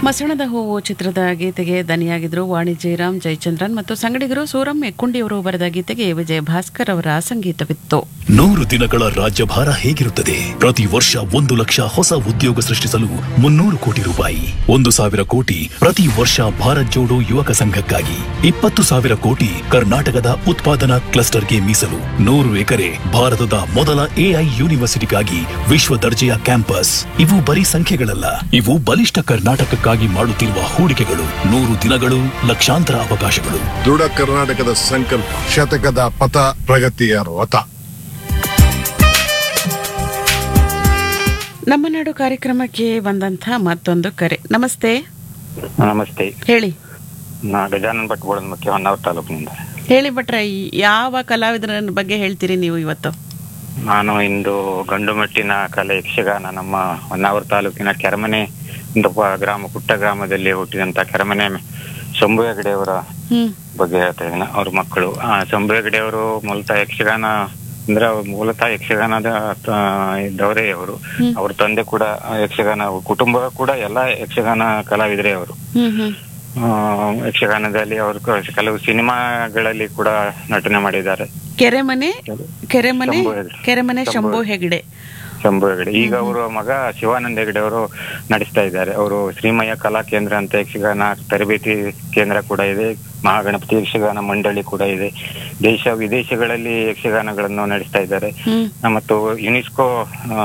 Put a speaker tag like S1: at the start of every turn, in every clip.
S1: ಮಸಣದ ಹೂವು ಚಿತ್ರದ ಗೀತೆಗೆ ದನಿಯಾಗಿದ್ರು ವಾಣಿ ಜಯರಾಮ್ ಜಯಚಂದ್ರನ್ ಮತ್ತು ಸಂಗಡಿಗರು ಸೂರಂ ಎಕ್ಕುಂಡಿಯವರು ಬರೆದ ಗೀತೆಗೆ ವಿಜಯ ಭಾಸ್ಕರ್ ಅವರ ಸಂಗೀತವಿತ್ತು
S2: ನೂರು ದಿನಗಳ ರಾಜ್ಯಭಾರ ಹೇಗಿರುತ್ತದೆ ಪ್ರತಿ ವರ್ಷ ಒಂದು ಲಕ್ಷ ಹೊಸ ಉದ್ಯೋಗ ಸೃಷ್ಟಿಸಲು ಮುನ್ನೂರು ಕೋಟಿ ರೂಪಾಯಿ ಒಂದು ಸಾವಿರ ಕೋಟಿ ಪ್ರತಿ ವರ್ಷ ಭಾರತ್ ಜೋಡೋ ಯುವಕ ಸಂಘಕ್ಕಾಗಿ ಇಪ್ಪತ್ತು ಸಾವಿರ ಕೋಟಿ ಕರ್ನಾಟಕದ ಉತ್ಪಾದನಾ ಕ್ಲಸ್ಟರ್ಗೆ ಮೀಸಲು ನೂರು ಎಕರೆ ಭಾರತದ ಮೊದಲ ಎಐ ಯೂನಿವರ್ಸಿಟಿಗಾಗಿ ವಿಶ್ವ ದರ್ಜೆಯ ಕ್ಯಾಂಪಸ್ ಇವು ಬರೀ ಸಂಖ್ಯೆಗಳಲ್ಲ ಇವು ಬಲಿಷ್ಠ ಕರ್ನಾಟಕಕ್ಕಾಗಿ ಮಾಡುತ್ತಿರುವ ಹೂಡಿಕೆಗಳು ನೂರು ದಿನಗಳು ಲಕ್ಷಾಂತರ ಅವಕಾಶಗಳು
S3: ದೃಢ ಕರ್ನಾಟಕದ ಸಂಕಲ್ಪ ಶತಕದ ಪಥ ಪ್ರಗತಿಯ ರಥ
S1: ನಮ್ಮ ನಾಡು ಕಾರ್ಯಕ್ರಮಕ್ಕೆ ಬಂದಂಥ ಮತ್ತೊಂದು ಕರೆ ನಮಸ್ತೆ
S4: ನಮಸ್ತೆ
S1: ಹೇಳಿ
S4: ನಾ ಗಜಾನನ್ ಭಟ್ ಬೋಳನ್ ಮುಖ್ಯ ಹೊನ್ನಾವರ ತಾಲೂಕಿನಿಂದ
S1: ಹೇಳಿ ಭಟ್ರ ಈ ಯಾವ ಕಲಾವಿದರ ಬಗ್ಗೆ ಹೇಳ್ತೀರಿ ನೀವು ಇವತ್ತು
S4: ನಾನು ಇಂದು ಗಂಡು ಮೆಟ್ಟಿನ ಕಲೆ ಯಕ್ಷಗಾನ ನಮ್ಮ ಹೊನ್ನಾವರ ತಾಲೂಕಿನ ಕೆರಮನೆ ಒಂದು ಪ- ಗ್ರಾಮ ಪುಟ್ಟ ಗ್ರಾಮದಲ್ಲಿ ಹುಟ್ಟಿದಂತ ಕೆರಮನೆ ಶಂಭು ಹೆಗಡೆ ಅವರ
S1: ಹ್ಮ್
S4: ಬಗ್ಗೆ ಹೇಳ್ತಾ ಇದ್ದೀನಿ ಅವ್ರ ಮಕ್ಕಳು ಆ, ಶಂಭು ಹೆಗಡೆ ಅವರು ಮೂಲತಃ ಯಕ್ಷಗಾನ ಅಂದ್ರೆ ಅವ್ರು ಮೂಲತಃ ಯಕ್ಷಗಾನದ ಆ, ಇದ್ದವರೇ ಅವರು ಅವ್ರ ತಂದೆ ಕೂಡ ಯಕ್ಷಗಾನ ಕುಟುಂಬ ಕೂಡ ಎಲ್ಲ ಯಕ್ಷಗಾನ ಕಲಾವಿದರೇ ಅವರು
S1: ಹ್ಮ್ ಹ್ಮ್
S4: ಆ, ಯಕ್ಷಗಾನದಲ್ಲಿ ಅವರು ಕ- ಕೆಲವು ಸಿನಿಮಾಗಳಲ್ಲಿ ಕೂಡ ನಟನೆ ಮಾಡಿದ್ದಾರೆ
S1: ಕೆರೆಮನೆ ಕೆರೆಮನೆ
S4: ಶಂಭು ಹೆಗ್ಡೆ.
S1: ಕೆರೆಮನೆ
S4: ಶಂಭು
S1: ಶಂಭು ಹೆಗ್ಡೆ
S4: ಶಂಭು ಹೆಗಡೆ ಈಗ ಅವರ ಮಗ ಶಿವಾನಂದ ಹೆಗಡೆ ಅವರು ನಡೆಸ್ತಾ ಇದ್ದಾರೆ ಅವರು ಶ್ರೀಮಯ್ಯ ಕಲಾ ಕೇಂದ್ರ ಅಂತ ಯಕ್ಷಗಾನ ತರಬೇತಿ ಕೇಂದ್ರ ಕೂಡ ಇದೆ ಮಹಾಗಣಪತಿ ಯಕ್ಷಗಾನ ಮಂಡಳಿ ಕೂಡ ಇದೆ ದೇಶ ವಿದೇಶಗಳಲ್ಲಿ ಯಕ್ಷಗಾನಗಳನ್ನು ನಡೆಸ್ತಾ ಇದ್ದಾರೆ
S1: ಹ್ಮ್
S4: ಆ, ಮತ್ತು ಯುನೆಸ್ಕೋ ಆ,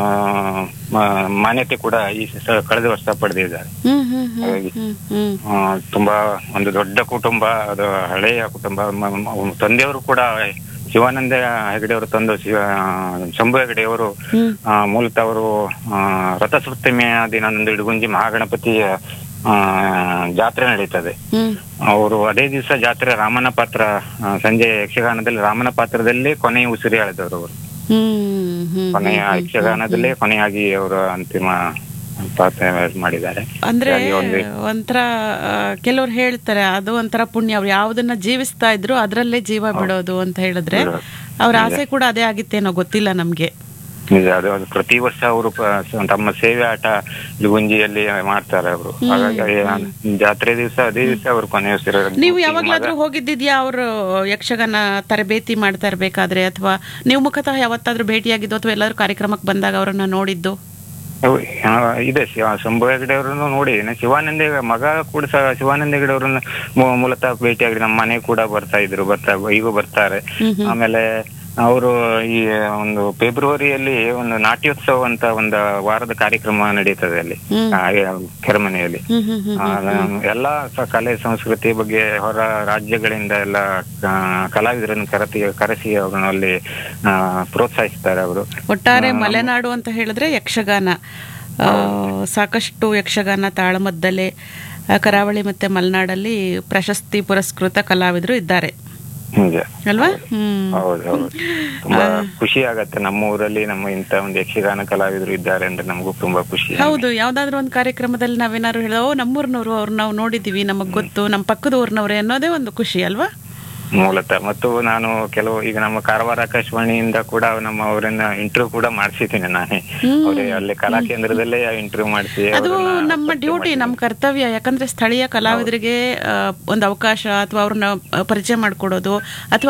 S4: ಮ- ಮಾನ್ಯತೆ ಕೂಡ ಈ ಸ- ಕಳೆದ ವರ್ಷ ಪಡೆದಿದ್ದಾರೆ
S1: ಹ್ಮ್ ಹ್ಮ್ ಹ್ಮ್
S4: ಹಾಗಾಗಿ
S1: ಹ್ಮ್ ಹ್ಮ್
S4: ಆ, ತುಂಬಾ ಒಂದು ದೊಡ್ಡ ಕುಟುಂಬ ಅದು ಹಳೆಯ ಕುಟುಂಬ ಮ- ಮ- ತಂದೆಯವರು ಕೂಡ ಶಿವಾನಂದ ಹೆಗಡೆ ಅವರು ತಂದು ಶಿವ ಶಂಭು ಹೆಗಡೆ ಅವರು
S1: ಹ್ಮ್
S4: ಆ, ಮೂಲತಃ ಅವರು ಆ, ರಥಸಪ್ತಮಿಯ ದಿನದಂದು ಇಡಗುಂಜಿ ಮಹಾಗಣಪತಿಯ ಆ, ಜಾತ್ರೆ ನಡೀತದೆ
S1: ಹ್ಮ್
S4: ಅವರು ಅದೇ ದಿವಸ ಜಾತ್ರೆ ರಾಮನ ಪಾತ್ರ ಆ, ಸಂಜೆ ಯಕ್ಷಗಾನದಲ್ಲಿ ರಾಮನ ಪಾತ್ರದಲ್ಲಿ ಕೊನೆಯ ಉಸಿರಿ ಎಳೆದವರು ಅವರು
S1: ಹ್ಮ್ ಹ್ಮ್
S4: ಕೊನೆಯ ಯಕ್ಷಗಾನದಲ್ಲೇ ಕೊನೆಯಾಗಿ ಅವರು ಅಂತಿಮ ಪಾತ್ರ ಮಾಡಿದ್ದಾರೆ
S1: ಅಂದ್ರೆ
S4: ಹಾಗಾಗಿ ಒಂದು
S1: ಒಂಥರ ಕೆಲವ್ರು ಹೇಳ್ತಾರೆ ಅದು ಒಂಥರ ಪುಣ್ಯ ಅವ್ರು ಯಾವ್ದನ್ನ ಜೀವಿಸ್ತಾ ಇದ್ರು ಅದ್ರಲ್ಲೇ ಜೀವ ಬಿಡೋದು ಅಂತ ಹೇಳಿದ್ರೆ
S4: ಬಿಡೋದು.
S1: ಅವ್ರ ಆಸೆ ಕೂಡ ಅದೇ ಆಗಿತ್ತೇನೋ ಗೊತ್ತಿಲ್ಲ ನಮ್ಗೆ
S4: ನಿಜ ಅದು ಅದು ಪ್ರತಿ ವರ್ಷ ಅವರು ತಮ್ಮ ಸೇವೆ ಆಟ ಲುಗುಂಜಿಯಲ್ಲಿ ಮಾಡ್ತಾರೆ ಅವರು ಹಾಗಾಗಿ ಜಾತ್ರೆ ದಿವಸ ಅದೇ ದಿವಸ ಅವರು ಕೊನೆಯ ಉಸಿರು
S1: ನೀವು ಯಾವಾಗ್ಲಾದ್ರೂ ಹೋಗಿದ್ದಿದ್ಯಾ ಅವರು ಯಕ್ಷಗಾನ ತರಬೇತಿ ಮಾಡ್ತಾ ಇರ್ಬೇಕಾದ್ರೆ ಅಥವಾ ನೀವು ಮುಖತಃ ಯಾವತ್ತಾದ್ರೂ ಭೇಟಿಯಾಗಿದ್ದು ಅಥವಾ ಎಲ್ಲಾದ್ರೂ ಕಾರ್ಯಕ್ರಮಕ್ಕೆ ಬಂದಾಗ ಅವರನ್ನ ನೋಡಿದ್ದು
S4: ಹೌ- ಆ, ಇದೆ ಶಿವ ಶಂಭು ಹೆಗಡೆ ಅವರನ್ನು ನೋಡಿದ್ದೀನಿ ಶಿವಾನಂದ ಹೆಗ- ಮಗ ಕೂಡ ಸಹ ಶಿವಾನಂದ ಹೆಗಡೆ ಅವರನ್ನ ಮೂ- ಮೂಲತಃ ಭೇಟಿಯಾಗಿ ನಮ್ಮ ಮನೆ ಕೂಡ ಬರ್ತಾ ಇದ್ರು ಬರ್ತಾ ಈಗೂ ಬರ್ತಾರೆ ಆಮೇಲೆ ಅವರು ಈ ಒಂದು ಫೆಬ್ರವರಿಯಲ್ಲಿ ಒಂದು ನಾಟ್ಯೋತ್ಸವ ಅಂತ ಒಂದು ವಾರದ ಕಾರ್ಯಕ್ರಮ ನಡೀತದೆ ಅಲ್ಲಿ
S1: ಹ್ಮ್.
S4: ಆ, ಕೆರಮನೆಯಲ್ಲಿ
S1: ಹ್ಮ್ ಹ್ಮ್ ಹ್ಮ್
S4: ಆ, ಎಲ್ಲ ಸ- ಕಲೆ ಸಂಸ್ಕೃತಿ ಬಗ್ಗೆ ಹೊರ ರಾಜ್ಯಗಳಿಂದ ಎಲ್ಲ ಆ, ಕಲಾವಿದರನ್ನು ಕರೆತಿ ಕರೆಸಿ ಅವರನ್ನು ಅಲ್ಲಿ ಆ, ಪ್ರೋತ್ಸಾಹಿಸ್ತಾರೆ ಅವರು
S1: ಒಟ್ಟಾರೆ ಮಲೆನಾಡು ಅಂತ ಹೇಳಿದ್ರೆ ಯಕ್ಷಗಾನ ಆ, ಸಾಕಷ್ಟು ಯಕ್ಷಗಾನ ತಾಳಮದ್ದಲೆ ಆ, ಕರಾವಳಿ ಮತ್ತೆ ಮಲೆನಾಡಲ್ಲಿ ಪ್ರಶಸ್ತಿ ಪುರಸ್ಕೃತ ಕಲಾವಿದರು ಇದ್ದಾರೆ
S4: ನಿಜ
S1: ಅಲ್ವಾ ಹ್ಮ್
S4: ಹೌದು ಹೌದು ತುಂಬಾ ಖುಷಿ ಆಗತ್ತೆ ನಮ್ಮ ಊರಲ್ಲಿ ನಮ್ಮ ಇಂತ ಒಂದು ಯಕ್ಷಗಾನ ಕಲಾವಿದರು ಇದ್ದಾರೆ ಅಂದ್ರೆ ನಮಗೂ ತುಂಬಾ ಖುಷಿ
S1: ಹೌದು ಯಾವ್ದಾದ್ರು ಒಂದು ಕಾರ್ಯಕ್ರಮದಲ್ಲಿ ನಾವೇನಾದ್ರು ಹೇಳಿದ ಓ ನಮ್ಮೂರ್ನವ್ರು ಅವ್ರು ನಾವು ನೋಡಿದೀವಿ ನಮಗ್ ಗೊತ್ತು ನಮ್ಮ ಪಕ್ಕದ ಊರ್ನವ್ರೆ ಅನ್ನೋದೇ ಒಂದು ಖುಷಿ ಅಲ್ವಾ
S4: ಮೂಲತಃ ಮತ್ತು ನಾನು ಕೆಲವು ಈಗ ನಮ್ಮ ಕಾರವಾರ ಆಕಾಶವಾಣಿಯಿಂದ ಕೂಡ ನಮ್ಮ ಅವರನ್ನ ಇಂಟರ್ವ್ಯೂ ಕೂಡ ಮಾಡಿಸಿದ್ದೀನಿ ನಾನೇ ಅವ್ರಿಗೆ ಅಲ್ಲಿ ಕಲಾ ಕೇಂದ್ರದಲ್ಲೇ ಇಂಟರ್ವ್ಯೂ ಮಾಡಿಸಿ
S1: ಅದು ನಮ್ಮ ಡ್ಯೂಟಿ ನಮ್ಮ ಕರ್ತವ್ಯ ಯಾಕಂದ್ರೆ ಸ್ಥಳೀಯ ಕಲಾವಿದರಿಗೆ ಆ, ಒಂದು ಅವಕಾಶ ಅಥವಾ ಅವ್ರನ್ನ ಆ, ಪರಿಚಯ ಮಾಡ್ಕೊಡೋದು ಅಥವಾ